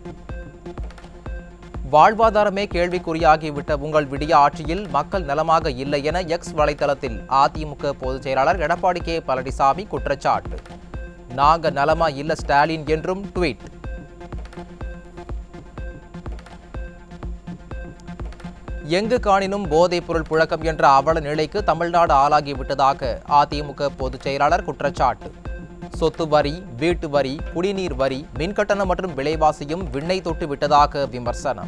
வாழ்வாதாரமே கேள்விக்குறியாகிவிட்ட உங்கள் விடிய ஆட்சியில் மக்கள் நலமாக இல்லை என எக்ஸ் வலைதளத்தில் அதிமுக பொதுச் செயலாளர் எடப்பாடி கே பழனிசாமி குற்றச்சாட்டு நாங்க நலமா இல்ல ஸ்டாலின் என்றும் ட்வீட் எங்கு காணினும் போதைப் பொருள் புழக்கம் என்ற அவல நிலைக்கு தமிழ்நாடு ஆளாகிவிட்டதாக அதிமுக பொதுச் செயலாளர் குற்றச்சாட்டு சொத்து வரி வீட்டு வரி குடிநீர் வரி மின்கட்டணம் மற்றும் விலைவாசியும் விண்ணை தொட்டு விட்டதாக விமர்சனம்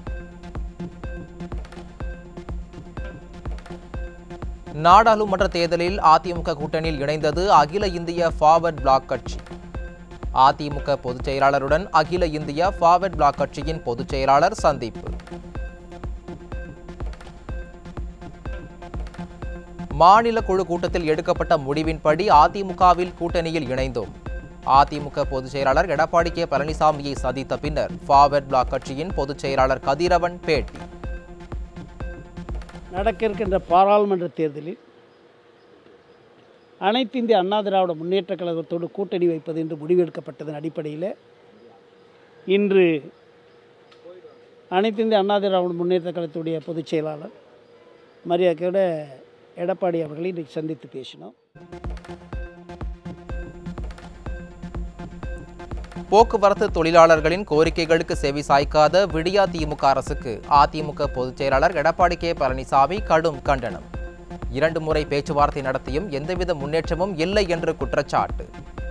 நாடாளுமன்ற தேர்தலில் அதிமுக கூட்டணியில் இணைந்தது அகில இந்திய ஃபார்வர்ட் பிளாக் கட்சி அதிமுக பொதுச் செயலாளருடன் அகில இந்திய ஃபார்வர்ட் பிளாக் கட்சியின் பொதுச் செயலாளர் சந்திப்பு மாநில குழு கூட்டத்தில் எடுக்கப்பட்ட முடிவின்படி அதிமுகவில் கூட்டணியில் இணைந்தோம் அதிமுக பொதுச் செயலாளர் எடப்பாடி கே பழனிசாமியை சந்தித்த பின்னர் ஃபார்வர்ட் பிளாக் கட்சியின் பொதுச் செயலாளர் கதிரவன் பேட்டி நடக்க இருக்கின்ற பாராளுமன்ற தேர்தலில் அனைத்து இந்திய அண்ணா திராவிட முன்னேற்ற கழகத்தோடு கூட்டணி வைப்பது என்று முடிவெடுக்கப்பட்டதன் அடிப்படையில் இன்று அனைத்து இந்திய அண்ணா திராவிட முன்னேற்ற கழகத்துடைய பொதுச் செயலாளர் மரியாதையோட எடப்பாடி அவர்களை இன்றைக்கு சந்தித்து பேசினோம் போக்குவரத்து தொழிலாளர்களின் கோரிக்கைகளுக்கு செவி சாய்க்காத விடியா திமுக அரசுக்கு அதிமுக பொதுச் செயலாளர் எடப்பாடி கே பழனிசாமி கடும் கண்டனம் இரண்டு முறை பேச்சுவார்த்தை நடத்தியும் எந்தவித முன்னேற்றமும் இல்லை என்று குற்றச்சாட்டு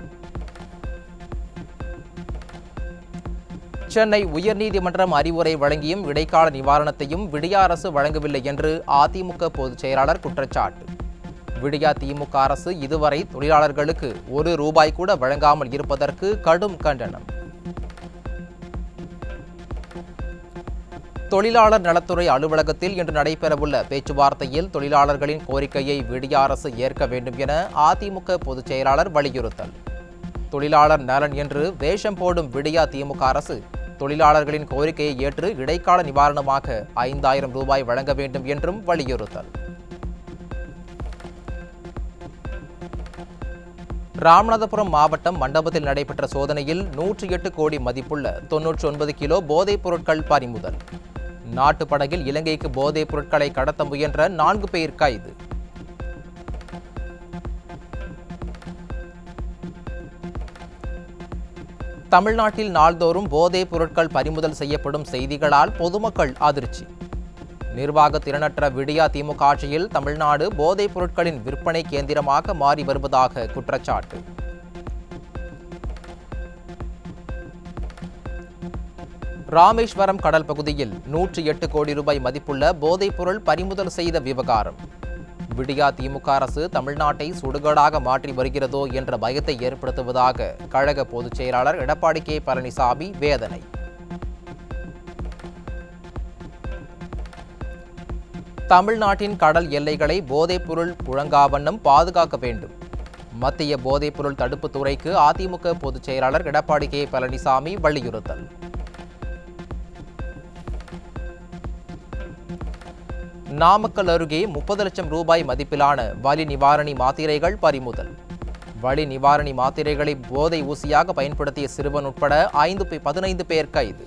சென்னை உயர்நீதிமன்றம் அறிவுரை வழங்கியும் இடைக்கால நிவாரணத்தையும் விடியா அரசு வழங்கவில்லை என்று அதிமுக பொதுச் செயலாளர் குற்றச்சாட்டு விடியா திமுக அரசு இதுவரை தொழிலாளர்களுக்கு ஒரு ரூபாய் கூட வழங்காமல் இருப்பதற்கு கடும் கண்டனம் தொழிலாளர் நலத்துறை அலுவலகத்தில் இன்று நடைபெறவுள்ள பேச்சுவார்த்தையில் தொழிலாளர்களின் கோரிக்கையை விடியா அரசு ஏற்க வேண்டும் என அதிமுக பொதுச் செயலாளர் வலியுறுத்தல் தொழிலாளர் நலன் என்று வேஷம் போடும் விடியா திமுக அரசு தொழிலாளர்களின் கோரிக்கையை ஏற்று இடைக்கால நிவாரணமாக ஐந்தாயிரம் ரூபாய் வழங்க வேண்டும் என்றும் வலியுறுத்தல் ராமநாதபுரம் மாவட்டம் மண்டபத்தில் நடைபெற்ற சோதனையில் நூற்றி எட்டு கோடி மதிப்புள்ள தொன்னூற்றி ஒன்பது கிலோ போதைப் பொருட்கள் பறிமுதல் நாட்டு படகில் இலங்கைக்கு போதைப் பொருட்களை கடத்த முயன்ற நான்கு பேர் கைது தமிழ்நாட்டில் நாள்தோறும் போதைப் பொருட்கள் பறிமுதல் செய்யப்படும் செய்திகளால் பொதுமக்கள் அதிர்ச்சி நிர்வாக திறனற்ற விடியா திமுக ஆட்சியில் தமிழ்நாடு போதைப் பொருட்களின் விற்பனை கேந்திரமாக மாறி வருவதாக குற்றச்சாட்டு ராமேஸ்வரம் கடல் பகுதியில் நூற்றி எட்டு கோடி ரூபாய் மதிப்புள்ள போதைப் பொருள் பறிமுதல் செய்த விவகாரம் விடியா திமுக அரசு தமிழ்நாட்டை சுடுகாடாக மாற்றி வருகிறதோ என்ற பயத்தை ஏற்படுத்துவதாக கழக பொதுச் செயலாளர் எடப்பாடி கே பழனிசாமி வேதனை தமிழ்நாட்டின் கடல் எல்லைகளை போதைப்பொருள் புழங்காவண்ணம் பாதுகாக்க வேண்டும் மத்திய போதைப்பொருள் தடுப்புத் துறைக்கு அதிமுக பொதுச் செயலாளர் எடப்பாடி கே பழனிசாமி வலியுறுத்தல் நாமக்கல் அருகே முப்பது லட்சம் ரூபாய் மதிப்பிலான வலி நிவாரணி மாத்திரைகள் பறிமுதல் வலி நிவாரணி மாத்திரைகளை போதை ஊசியாக பயன்படுத்திய சிறுவன் உட்பட ஐந்து பே- பதினைந்து பேர் கைது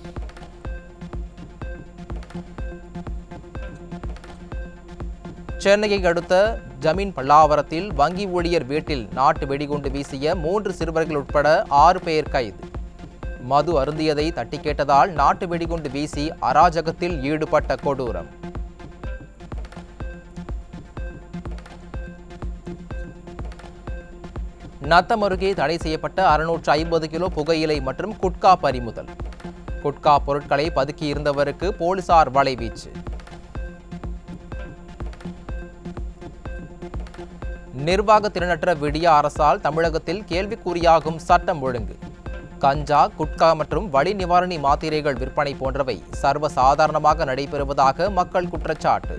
சென்னையை அடுத்த ஜமீன் பல்லாவரத்தில் வங்கி ஊழியர் வீட்டில் நாட்டு வெடிகுண்டு வீசிய மூன்று சிறுவர்கள் உட்பட ஆறு பேர் கைது மது அருந்தியதை தட்டி கேட்டதால் நாட்டு வெடிகுண்டு வீசி அராஜகத்தில் ஈடுபட்ட கொடூரம் நத்தம் அருகே தடை செய்யப்பட்ட அறுநூற்று ஐம்பது கிலோ புகையிலை மற்றும் குட்கா பறிமுதல் குட்கா பொருட்களை பதுக்கி இருந்தவருக்கு போலீசார் வலைவீச்சு நிர்வாக திறனற்ற விடியா அரசால் தமிழகத்தில் கேள்விக்குறியாகும் சட்டம் ஒழுங்கு கஞ்சா குட்கா மற்றும் வலி நிவாரணி மாத்திரைகள் விற்பனை போன்றவை சர்வ சாதாரணமாக நடைபெறுவதாக மக்கள் குற்றச்சாட்டு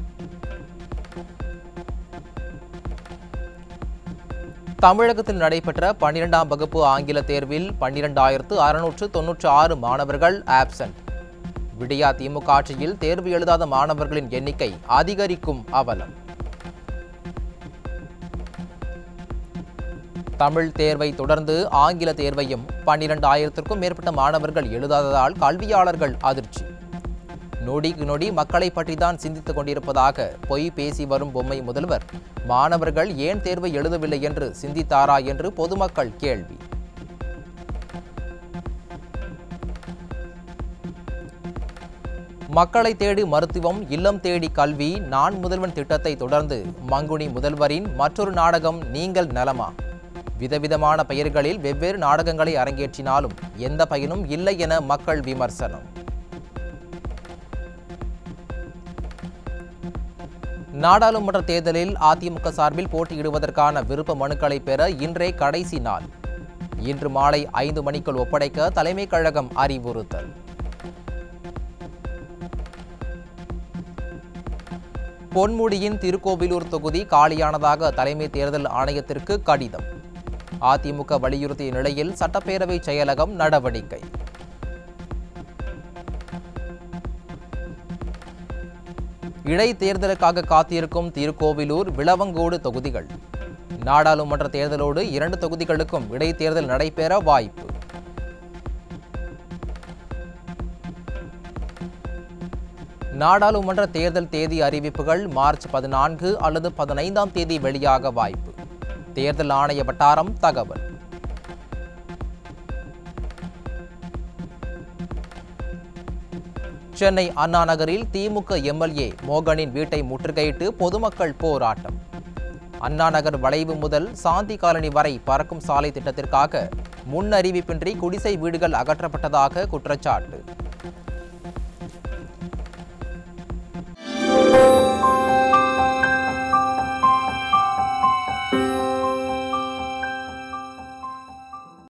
தமிழகத்தில் நடைபெற்ற பன்னிரெண்டாம் வகுப்பு ஆங்கில தேர்வில் பன்னிரெண்டாயிரத்து அறுநூற்று தொன்னூற்று ஆறு மாணவர்கள் ஆப்சென்ட் விடியா திமுக ஆட்சியில் தேர்வு எழுதாத மாணவர்களின் எண்ணிக்கை அதிகரிக்கும் அவலம் தமிழ் தேர்வை தொடர்ந்து ஆங்கில தேர்வையும் பன்னிரண்டு ஆயிரத்திற்கும் மேற்பட்ட மாணவர்கள் எழுதாததால் கல்வியாளர்கள் அதிர்ச்சி நொடிக்கு நொடி மக்களை பற்றி தான் சிந்தித்துக் கொண்டிருப்பதாக பொய் பேசி வரும் பொம்மை முதல்வர் மாணவர்கள் ஏன் தேர்வை எழுதவில்லை என்று சிந்தித்தாரா என்று பொதுமக்கள் கேள்வி மக்களை தேடி மருத்துவம் இல்லம் தேடி கல்வி நான் முதல்வன் திட்டத்தை தொடர்ந்து மங்குனி முதல்வரின் மற்றொரு நாடகம் நீங்கள் நலமா விதவிதமான பெயர்களில் வெவ்வேறு நாடகங்களை அரங்கேற்றினாலும் எந்த பயனும் இல்லை என மக்கள் விமர்சனம் நாடாளுமன்ற தேர்தலில் அதிமுக சார்பில் போட்டியிடுவதற்கான விருப்ப மனுக்களை பெற இன்றே கடைசி நாள் இன்று மாலை ஐந்து மணிக்குள் ஒப்படைக்க தலைமைக் கழகம் அறிவுறுத்தல் பொன்முடியின் திருக்கோவிலூர் தொகுதி காலியானதாக தலைமை தேர்தல் ஆணையத்திற்கு கடிதம் அதிமுக வலியுறுத்திய நிலையில் சட்டப்பேரவை செயலகம் நடவடிக்கை இடைத்தேர்தலுக்காக காத்திருக்கும் திருக்கோவிலூர் விளவங்கோடு தொகுதிகள் நாடாளுமன்ற தேர்தலோடு இரண்டு தொகுதிகளுக்கும் இடைத்தேர்தல் நடைபெற வாய்ப்பு நாடாளுமன்ற தேர்தல் தேதி அறிவிப்புகள் மார்ச் பதினான்கு அல்லது பதினைந்தாம் தேதி வெளியாக வாய்ப்பு தேர்தல் ஆணைய வட்டாரம் தகவல் சென்னை அண்ணா நகரில் திமுக எம்எல்ஏ மோகனின் வீட்டை முற்றுகையிட்டு பொதுமக்கள் போராட்டம் அண்ணா நகர் வளைவு முதல் சாந்தி காலனி வரை பறக்கும் சாலை திட்டத்திற்காக முன் அறிவிப்பின்றி குடிசை வீடுகள் அகற்றப்பட்டதாக குற்றச்சாட்டு